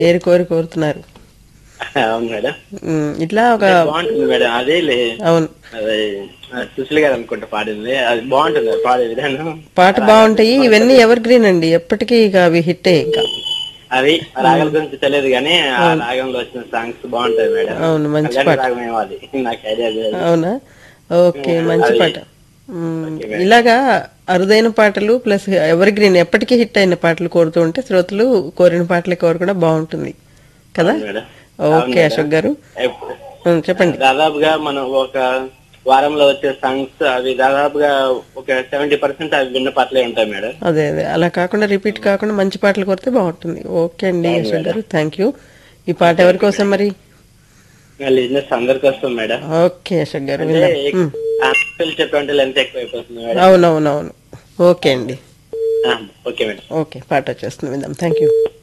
ఏరి కోరి కోరుతున్నారు అవును మేడం ఉమ్, ఇట్లా ఒక బాగుంటుంది మేడం అదే లే అవును అదే ఆ, సుశీల్ గారు అనుకుంటా పాడింది అది బాగుంటుంది పాడే విధానం పాట బాగుంటాయి ఇవన్నీ ఎవర్ గ్రీన్ అండి ఎప్పటికీ ఇక అవి హిట్టే ఇంకా అవి ఆ రాగాల గురించి తెలియదు కానీ ఆ రాగంలో వచ్చిన సాంగ్స్ బాగుంటాయి మేడం అవును మంచి కళ్యాణ పాట రాగం ఏమో అది నాకు ఐడియా లేదు అవునా ఓకే మంచి పాట ఉమ్, ఇలాగా అరుదైన పాటలు ప్లస్ ఎవర్ గ్రీన్ ఎప్పటికీ హిట్ అయిన పాటలు కోరుతూ ఉంటే శ్రోతలు కోరిన పాటలు కోరకుండా బాగుంటుంది కదా మేడం ఓకే అశోక్ గారు ఎప్పుడు- ఉమ్, చెప్పండి దాదాపుగా మనం ఒక వారంలో వచ్చే సాంగ్స్ అవి దాదాపుగా ఒక సెవెంటీ పర్సెంట్ అవి విన్న పాటలే ఉంటాయి మేడం అదే అదే అలా కాకుండా రిపీట్ కాకుండా మంచి పాటలు కోరితే బాగుంటుంది ఓకే అండి అశోక్ గారు థ్యాంక్ యూ ఈ పాట ఎవరి కోసం మరి బిజినెస్ అందరికి వస్తుంది మేడం ఓకే అశోక్ గారు అంటే విందాం. ఉమ్. ఆన్సర్లు చెప్పంటే లెంత్ ఎక్కువైపోతుంది మేడం అవునవునవును ఓకే అండి ఆ, ఓకే మేడం ఓకే పాట వచ్చేస్తుంది విందాం థ్యాంక్ యూ